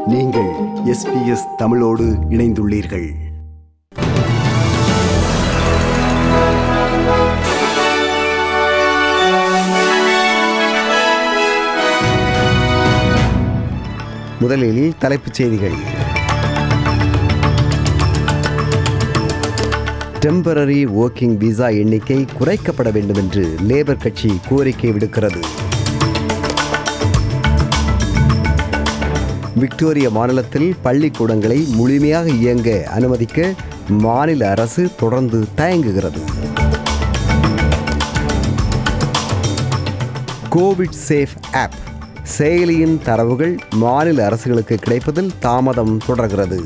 நீங்கள் எஸ்பிஎஸ் தமிழோடு இணைந்துள்ளீர்கள் முதலில் தலைப்புச் செய்திகள் டெம்பரரி ஒர்க்கிங் விசா எண்ணிக்கை குறைக்கப்பட வேண்டும் என்று லேபர் கட்சி கோரிக்கை விடுக்கிறது விக்டோரியா மாநிலத்தில் பள்ளிக்கூடங்களை முழுமையாக இயங்க அனுமதிக்க மாநில அரசு தொடர்ந்து தயங்குகிறது கோவிட் சேஃப் ஆப் செயலியின் தரவுகள் மாநில அரசுகளுக்கு கிடைப்பதில் தாமதம் தொடர்கிறது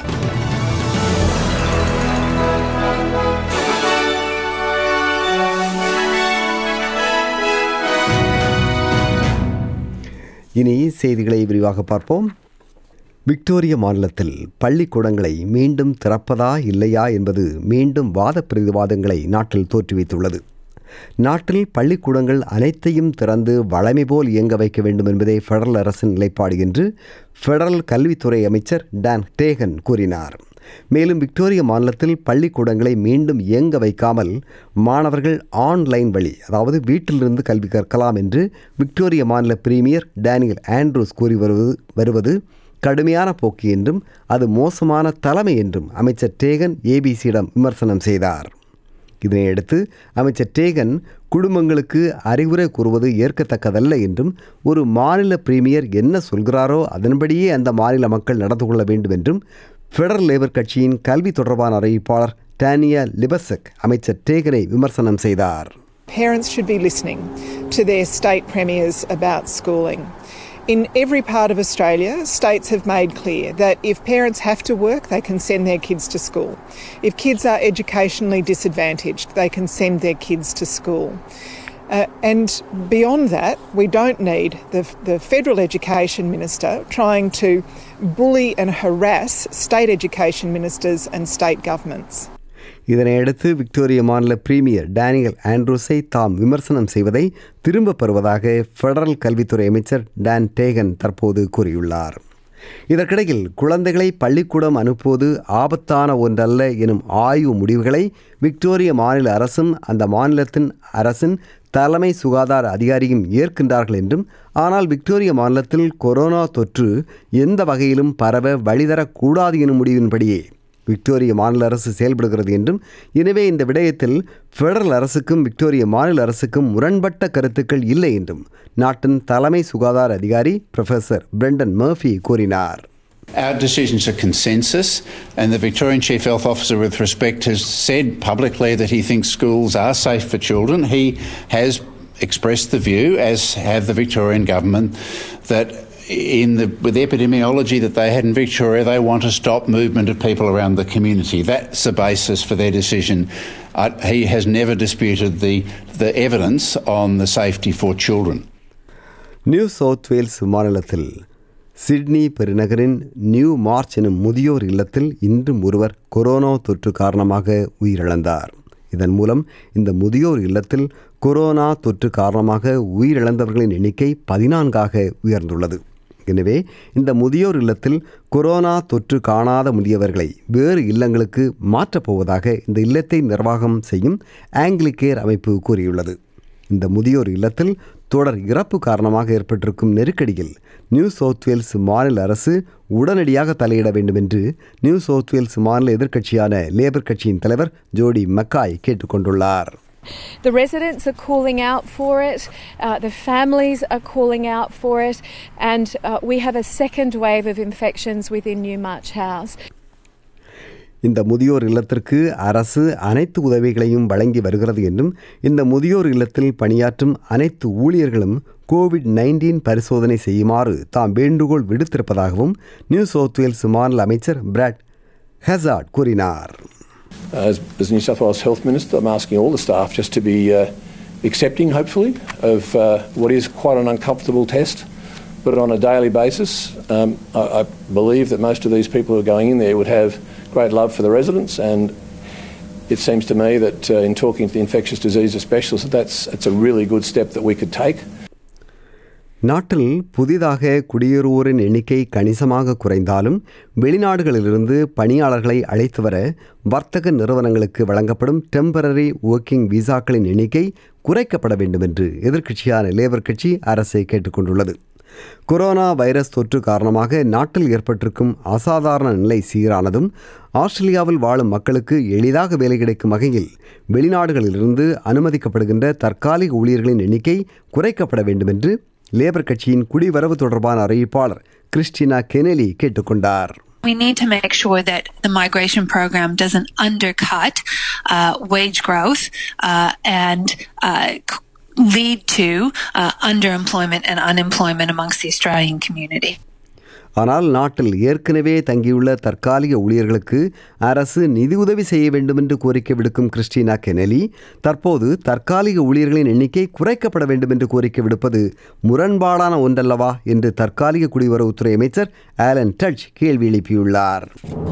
இனி செய்திகளை விரிவாக பார்ப்போம் விக்டோரியா மாநிலத்தில் பள்ளிக்கூடங்களை மீண்டும் திறப்பதா இல்லையா என்பது மீண்டும் வாத பிரதிவாதங்களை நாட்டில் தோற்றுவித்துள்ளது நாட்டில் பள்ளிக்கூடங்கள் அனைத்தையும் திறந்து வழமை போல் இயங்க வைக்க வேண்டும் என்பதே ஃபெடரல் அரசின் நிலைப்பாடு என்று ஃபெடரல் கல்வித்துறை அமைச்சர் டான் டேகன் கூறினார் மேலும் விக்டோரியா மாநிலத்தில் பள்ளிக்கூடங்களை மீண்டும் இயங்க வைக்காமல் மாணவர்கள் ஆன்லைன் வழி அதாவது வீட்டிலிருந்து கல்வி கற்கலாம் என்று விக்டோரியா மாநில பிரீமியர் டேனியல் ஆண்ட்ரூஸ் கூறி வருவது வருவது கடுமையான போக்கு என்றும் அது மோசமான தலைமை என்றும் அமைச்சர் டேகன் ஏபிசியிடம் விமர்சனம் செய்தார் இதனையடுத்து அமைச்சர் டேகன் குடும்பங்களுக்கு அறிவுரை கூறுவது ஏற்கத்தக்கதல்ல என்றும் ஒரு மாநில பிரீமியர் என்ன சொல்கிறாரோ அதன்படியே அந்த மாநில மக்கள் நடந்து கொள்ள வேண்டும் என்றும் ஃபெடரல் லேபர் கட்சியின் கல்வி தொடர்பான அறிவிப்பாளர் டானியா லிபசக் அமைச்சர் டேகனை விமர்சனம் செய்தார் Parents should be listening to their state premiers about schooling. In every part of Australia, states have made clear that if parents have to work, they can send their kids to school. If kids are educationally disadvantaged, they can send their kids to school. Uh, and beyond that, we don't need the, the federal education minister trying to bully and harass state education ministers and state governments. இதனையடுத்து Victoria மாநில premier Daniel ஆண்ட்ரூஸை தாம் விமர்சனம் செய்வதை திரும்பப் பெறுவதாக federal கல்வித்துறை அமைச்சர் டான் டேகன் தற்போது கூறியுள்ளார் இதற்கிடையில் குழந்தைகளை பள்ளிக்கூடம் அனுப்புவது ஆபத்தான ஒன்றல்ல எனும் ஆய்வு முடிவுகளை விக்டோரிய மாநில அரசும் அந்த மாநிலத்தின் அரசின் தலைமை சுகாதார அதிகாரியும் ஏற்கின்றார்கள் என்றும் ஆனால் விக்டோரிய மாநிலத்தில் கொரோனா தொற்று எந்த வகையிலும் பரவ வழிதரக்கூடாது எனும் முடிவின்படியே விக்டோரிய மாநில அரசு செயல்படுகிறது என்றும் எனவே இந்த விடயத்தில் ஃபெடரல் அரசுக்கும் விக்டோரிய மாநில அரசுக்கும் முரண்பட்ட கருத்துக்கள் இல்லை என்றும் நாட்டின் தலைமை சுகாதார அதிகாரி ப்ரொஃபசர் பிரெண்டன் மர்ஃபி கூறினார் Our decisions are consensus, and the Victorian Chief Health Officer, with respect, has said publicly that he thinks schools are safe for children. He has expressed the view, as have the Victorian government, that in the, with the epidemiology that they had in Victoria, they want to stop movement of people around the community. That's the basis for their decision. Uh, he has never disputed the, the evidence on the safety for children. New South Wales மாநிலத்தில் Sydney பெருநகரின் Newmarch எனும் முதியோர் இல்லத்தில் இன்றும் ஒருவர் corona தொற்று காரணமாக உயிரிழந்தார் இதன் மூலம் இந்த முதியோர் இல்லத்தில் கொரோனா தொற்று காரணமாக உயிரிழந்தவர்களின் எண்ணிக்கை பதினான்காக உயர்ந்துள்ளது எனவே இந்த முதியோர் இல்லத்தில் கொரோனா தொற்று காணாத முதியவர்களை வேறு இல்லங்களுக்கு மாற்றப்போவதாக இந்த இல்லத்தை நிர்வாகம் செய்யும் ஆங்கிலிகேர் அமைப்பு கூறியுள்ளது இந்த முதியோர் இல்லத்தில் தொடர் இறப்பு காரணமாக ஏற்பட்டிருக்கும் நெருக்கடியில் நியூ சவுத் வேல்ஸ் மாநில அரசு உடனடியாக தலையிட வேண்டும் என்று நியூ சவுத் வேல்ஸ் மாநில எதிர்க்கட்சியான லேபர் கட்சியின் தலைவர் ஜோடி மக்காய் கேட்டுக்கொண்டுள்ளார் The residents are calling out for it, uh, the families are calling out for it, and uh, we have a second wave of infections within Newmarch House. இந்த முதியோர் இல்லத்திற்கு அரசு அனைத்து உதவிகளையும் வழங்கி வருகிறது என்றும் இந்த முதியோர் இல்லத்தில் பணியாற்றும் அனைத்து ஊழியர்களும் கோவிட் நைன்டீன் பரிசோதனை செய்யுமாறு தாம் வேண்டுகோள் விடுத்திருப்பதாகவும் நியூ சவுத் வேல்ஸ் மாநில அமைச்சர் பிராட் ஹெசார்ட் கூறினார் As, as New South Wales Health Minister, I'm asking all the staff just to be uh, accepting, hopefully, of uh, what is quite an uncomfortable test, but on a daily basis. Um, I, I believe that most of these people who are going in there would have great love for the residents, and it seems to me that uh, in talking to the infectious diseases specialist, that that's, that's a really good step that we could take. நாட்டில் புதிதாக குடியேறுவோரின் எண்ணிக்கை கணிசமாக குறைந்தாலும் வெளிநாடுகளிலிருந்து பணியாளர்களை அழைத்து வர வர்த்தக நிறுவனங்களுக்கு வழங்கப்படும் டெம்பரரி ஒர்க்கிங் விசாக்களின் எண்ணிக்கை குறைக்கப்பட வேண்டும் என்று எதிர்க்கட்சியான லேபர் கட்சி அரசை கேட்டுக்கொண்டுள்ளது கொரோனா வைரஸ் தொற்று காரணமாக நாட்டில் ஏற்பட்டிருக்கும் அசாதாரண நிலை சீரானதும் ஆஸ்திரேலியாவில் வாழும் மக்களுக்கு எளிதாக வேலை கிடைக்கும் வகையில் வெளிநாடுகளிலிருந்து அனுமதிக்கப்படுகின்ற தற்காலிக ஊழியர்களின் எண்ணிக்கை குறைக்கப்பட வேண்டும் என்று லேபர் கட்சியின் குடிவரவு தொடர்பான அறிவிப்பாளர் கிறிஸ்டினா கெனலி கேட்டுக்கொண்டார் We need to make sure that the migration program doesn't undercut uh, wage growth uh, and uh, c- lead to uh, underemployment and unemployment amongst the Australian community. ஆனால் நாட்டில் ஏற்கனவே தங்கியுள்ள தற்காலிக ஊழியர்களுக்கு அரசு நிதியுதவி செய்ய வேண்டும் என்று கோரிக்கை விடுக்கும் கிறிஸ்டினா கெனலி தற்போது தற்காலிக ஊழியர்களின் எண்ணிக்கை குறைக்கப்பட வேண்டும் என்று கோரிக்கை விடுப்பது முரண்பாடான ஒன்றல்லவா என்று தற்காலிக குடிவரவுத்துறை அமைச்சர் ஆலன் டச் கேள்வி எழுப்பியுள்ளார்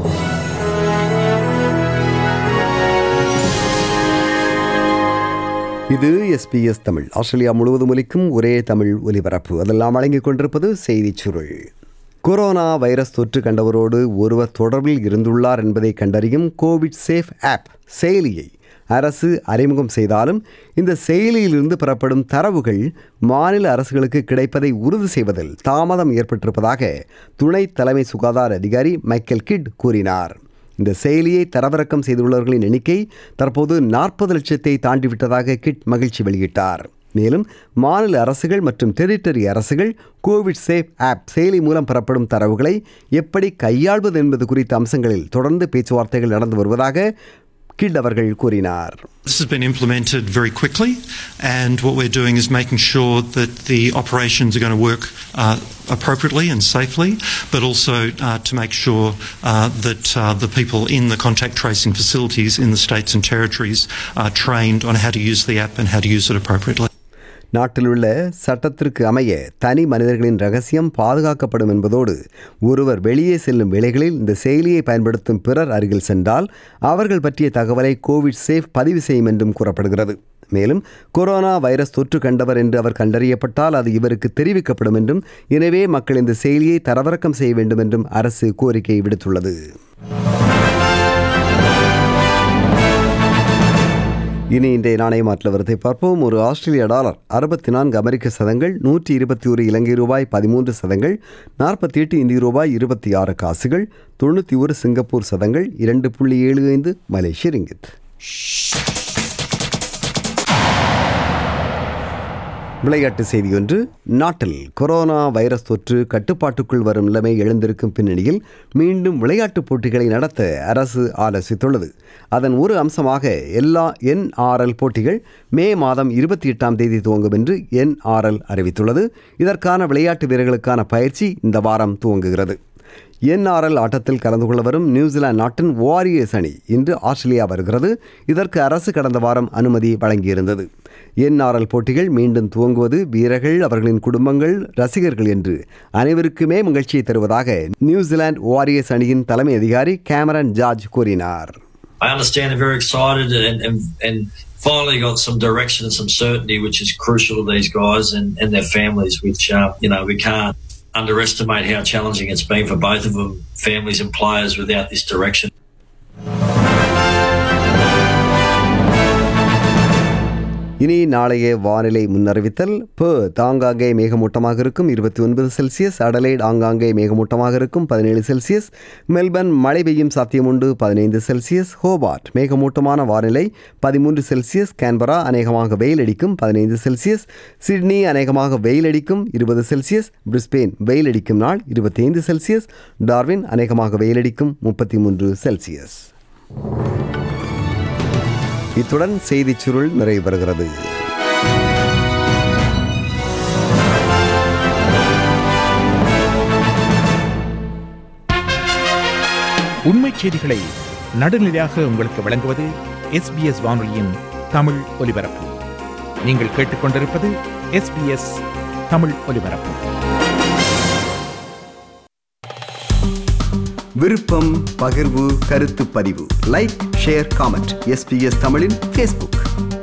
இது எஸ்பிஎஸ் தமிழ் ஆஸ்திரேலியா முழுவதும் ஒலிக்கும் ஒரே தமிழ் ஒலிபரப்பு அதெல்லாம் வழங்கிக் கொண்டிருப்பது செய்திச் சுருள் கொரோனா வைரஸ் தொற்று கண்டவரோடு ஒருவர் தொடர்பில் இருந்துள்ளார் என்பதை கண்டறியும் கோவிட் சேஃப் ஆப் செயலியை அரசு அறிமுகம் செய்தாலும் இந்த செயலியிலிருந்து பெறப்படும் தரவுகள் மாநில அரசுகளுக்கு கிடைப்பதை உறுதி செய்வதில் தாமதம் ஏற்பட்டிருப்பதாக துணை தலைமை சுகாதார அதிகாரி மைக்கேல் கிட் கூறினார் இந்த செயலியை தரவிறக்கம் செய்துள்ளவர்களின் எண்ணிக்கை தற்போது நாற்பது லட்சத்தை தாண்டிவிட்டதாக கிட் மகிழ்ச்சி வெளியிட்டார் மேலும் மாநில அரசுகள் மற்றும் டெரிட்டரி அரசுகள் கோவிட் சேஃப் ஆப் செயலி மூலம் பெறப்படும் தரவுகளை எப்படி கையாள்வது என்பது குறித்த அம்சங்களில் தொடர்ந்து பேச்சுவார்த்தைகள் நடந்து வருவதாக கிட் அவர்கள் கூறினார் This has been implemented very quickly, and what we're doing is making sure that the operations are going to work uh, appropriately and safely, but also uh, to make sure uh, that uh, the people in the contact tracing facilities in the states and territories are trained on how to use the app and how to use it appropriately. நாட்டிலுள்ள சட்டத்திற்கு அமைய தனி மனிதர்களின் ரகசியம் பாதுகாக்கப்படும் என்பதோடு ஒருவர் வெளியே செல்லும் வேளைகளில் இந்த செயலியை பயன்படுத்தும் பிறர் அருகில் சென்றால் அவர்கள் பற்றிய தகவலை கோவிட் சேஃப் பதிவு செய்யும் என்றும் கூறப்படுகிறது மேலும் கொரோனா வைரஸ் தொற்று கண்டவர் என்று அவர் கண்டறியப்பட்டால் அது இவருக்கு தெரிவிக்கப்படும் என்றும் எனவே மக்கள் இந்த செயலியை தரவிறக்கம் செய்ய வேண்டும் என்றும் அரசு கோரிக்கை விடுத்துள்ளது இனி இன்றைய நாணய மாற்ற வரத்தை பார்ப்போம் ஒரு ஆஸ்திரேலிய டாலர் அறுபத்தி நான்கு அமெரிக்க சதங்கள் நூற்றி இருபத்தி ஒரு இலங்கை ரூபாய் பதிமூன்று சதங்கள் நாற்பத்தி எட்டு இந்திய ரூபாய் இருபத்தி ஆறு காசுகள் தொண்ணூற்றி ஒரு சிங்கப்பூர் சதங்கள் இரண்டு புள்ளி ஏழு ஐந்து மலேசிய ரிங்கித் விளையாட்டு செய்தி ஒன்று நாட்டில் கொரோனா வைரஸ் தொற்று கட்டுப்பாட்டுக்குள் வரும் நிலைமை எழுந்திருக்கும் பின்னணியில் மீண்டும் விளையாட்டுப் போட்டிகளை நடத்த அரசு ஆலோசித்துள்ளது அதன் ஒரு அம்சமாக எல்லா என்ஆர்எல் போட்டிகள் மே மாதம் இருபத்தி எட்டாம் தேதி துவங்கும் என்று என்ஆர்எல் அறிவித்துள்ளது இதற்கான விளையாட்டு வீரர்களுக்கான பயிற்சி இந்த வாரம் துவங்குகிறது என்ஆர்எல் ஆட்டத்தில் கலந்து கொள்ள வரும் நியூசிலாந்து நாட்டின் வாரியர்ஸ் அணி இன்று ஆஸ்திரேலியா வருகிறது இதற்கு அரசு கடந்த வாரம் அனுமதி வழங்கியிருந்தது என்ஆர்எல் போட்டிகள் மீண்டும் துவங்குவது வீரர்கள் அவர்களின் குடும்பங்கள் ரசிகர்கள் என்று அனைவருக்குமே மகிழ்ச்சியை தருவதாக நியூசிலாந்து வாரியர்ஸ் அணியின் தலைமை அதிகாரி கேமரன் ஜார்ஜ் கூறினார் I understand they're very excited and, and, and finally got some direction and some certainty, which is crucial to these guys and, and their families, which, uh, you know, we can't underestimate how challenging it's been for both of them, families and players, without this direction. இனி நாளைய வானிலை முன்னறிவித்தல் Perth ஆங்காங்கே மேகமூட்டமாக இருக்கும் இருபத்தி ஒன்பது Celsius அடலைட் ஆங்காங்கே மேகமூட்டமாக இருக்கும் பதினேழு செல்சியஸ் மெல்பர்ன் மழை பெய்யும் சாத்தியமுண்டு பதினைந்து செல்சியஸ் ஹோபார்ட் மேகமூட்டமான வானிலை பதிமூன்று செல்சியஸ் கேன்பரா அநேகமாக வெயில் அடிக்கும் பதினைந்து செல்சியஸ் சிட்னி அநேகமாக வெயில் அடிக்கும் இருபது செல்சியஸ் பிரிஸ்பெயின் வெயில் அடிக்கும் நாள் இருபத்தி ஐந்து செல்சியஸ் டார்வின் அநேகமாக வெயில் அடிக்கும் முப்பத்தி மூன்று செல்சியஸ் இத்துடன் செய்திச் சுருள் நிறைவு பெறுகிறது உண்மைச் செய்திகளை நடுநிலையாக உங்களுக்கு வழங்குவது எஸ்பிஎஸ் வானொலியின் தமிழ் ஒலிபரப்பு நீங்கள் கேட்டுக்கொண்டிருப்பது எஸ்பிஎஸ் தமிழ் ஒலிபரப்பு விருப்பம் பகிர்வு கருத்து பதிவு லைக் ஷேர் காமெண்ட் எஸ்பிஎஸ் தமிழின் ஃபேஸ்புக்